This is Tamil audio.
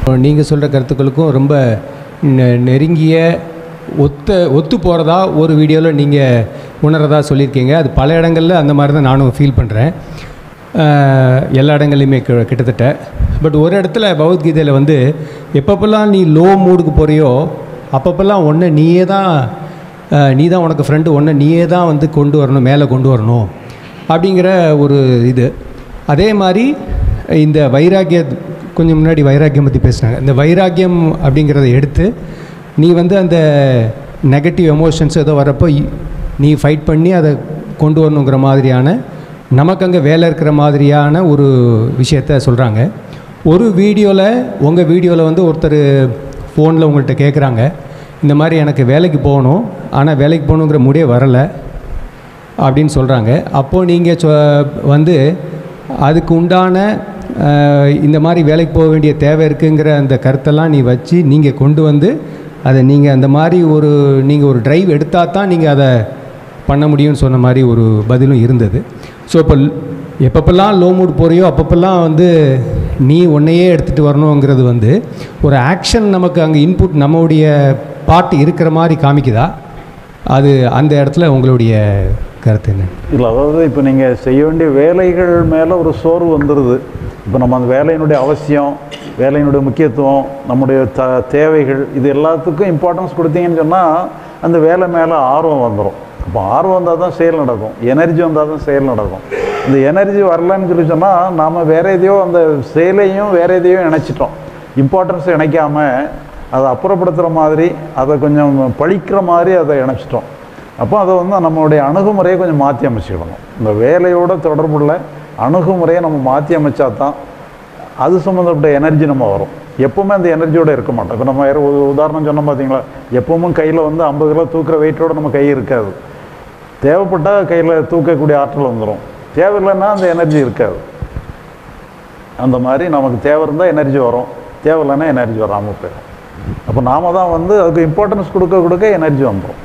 நீங்கள் சொல்கிற கருத்துக்களுக்கும் ரொம்ப நெ- நெருங்கிய ஒத்த ஒத்து போகிறதா ஒரு வீடியோவில் நீங்கள் உணர்றதா சொல்லியிருக்கீங்க அது பல இடங்களில் அந்த மாதிரி தான் நானும் ஃபீல் பண்ணுறேன் எல்லா இடங்கள்லையுமே கி- கிட்டத்தட்ட பட் ஒரு இடத்துல பகவத்கீதையில் வந்து எப்பப்பெல்லாம் நீ லோ மூடுக்கு போகிறியோ அப்பப்பெல்லாம் ஒன்று நீயே தான் அஹ், நீ தான் உனக்கு ஃப்ரெண்டு ஒன்று நீயே தான் வந்து கொண்டு வரணும் மேலே கொண்டு வரணும் அப்படிங்கிற ஒரு இது அதே மாதிரி இந்த வைராக்கிய கொஞ்சம் முன்னாடி வைராக்கியம் பற்றி பேசுனாங்க இந்த வைராக்கியம் அப்படிங்கிறத எடுத்து நீ வந்து அந்த நெகட்டிவ் எமோஷன்ஸ் ஏதோ வரப்போ இ- நீ ஃபைட் பண்ணி அதை கொண்டு வரணுங்கிற மாதிரியான நமக்கு அங்கே வேலை இருக்கிற மாதிரியான ஒரு விஷயத்த சொல்கிறாங்க ஒரு வீடியோவில் உங்கள் வீடியோவில் வந்து ஒருத்தர் ஃபோனில் உங்கள்கிட்ட கேட்குறாங்க இந்த மாதிரி எனக்கு வேலைக்கு போகணும் ஆனால் வேலைக்கு போகணுங்கிற முடியே வரலை அப்படின்னு சொல்கிறாங்க அப்போது நீங்கள் சொ வந்து அதுக்கு உண்டான அஹ், இந்த மாதிரி வேலைக்கு போக வேண்டிய தேவை இருக்குங்கிற அந்த கருத்தெல்லாம் நீ வச்சு நீங்கள் கொண்டு வந்து அதை நீங்கள் அந்த மாதிரி ஒரு நீங்கள் ஒரு டிரைவ் எடுத்தால் தான் நீங்கள் அதை பண்ண முடியும்னு சொன்ன மாதிரி ஒரு பதிலும் இருந்தது ஸோ இப்போ எப்பப்பெல்லாம் லோ மூட் போறியோ அப்பப்பெல்லாம் வந்து நீ உன்னையே எடுத்துகிட்டு வரணுங்கிறது வந்து ஒரு ஆக்ஷன் நமக்கு அங்கே இன்புட் நம்மளுடைய பாட்டு இருக்கிற மாதிரி காமிக்குதா அது அந்த இடத்துல உங்களுடைய கருத்து என்ன இல்லை அதாவது இப்போ நீங்கள் செய்ய வேண்டிய வேலைகள் மேலே ஒரு சோர்வு வந்துடுது இப்போ நம்ம அந்த வேலையினுடைய அவசியம் வேலையினுடைய முக்கியத்துவம் நம்முடைய த தேவைகள் இது எல்லாத்துக்கும் இம்பார்ட்டன்ஸ் கொடுத்தீங்கன்னு சொன்னால் அந்த வேலை மேலே ஆர்வம் வந்துடும் அப்போ ஆர்வம் வந்தால் தான் செயல் நடக்கும் எனர்ஜி வந்தால் தான் செயல் நடக்கும் இந்த எனர்ஜி வரலன்னு சொல்லி சொன்னால் நாம் வேற எதையோ அந்த செயலையும் வேற எதையோ இணைச்சிட்டோம் இம்பார்ட்டன்ஸ் இணைக்காம அதை அப்புறப்படுத்துகிற மாதிரி அதை கொஞ்சம் பழிக்கிற மாதிரி அதை இணைச்சிட்டோம் அப்போ அதை வந்து நம்மளுடைய அணுகுமுறையை கொஞ்சம் மாற்றி அமைச்சிக்கிடணும் இந்த வேலையோட தொடர்புள்ள அணுகுமுறையை நம்ம மாற்றி அமைச்சா தான் அது சம்மந்தப்பட்ட எனர்ஜி நம்ம வரும் எப்பவுமே அந்த எனர்ஜியோட இருக்க மாட்டோம் இப்போ நம்ம வேறு ஒரு உதாரணம் சொன்னோம் பார்த்தீங்களா எப்பவும் கையில் வந்து ஐம்பது கிலோ தூக்குற வெயிட்டோட நம்ம கை இருக்காது தேவைப்பட்டால் கையில் தூக்கக்கூடிய ஆற்றல் வந்துடும் தேவையில்லைன்னா அந்த எனர்ஜி இருக்காது அந்த மாதிரி நமக்கு தேவை இருந்தால் எனர்ஜி வரும் தேவையில்லைன்னா எனர்ஜி வராமல் போயிடும் அப்போ நாம தான் வந்து அதுக்கு இம்பார்ட்டன்ஸ் கொடுக்க கொடுக்க எனர்ஜி வந்துடும்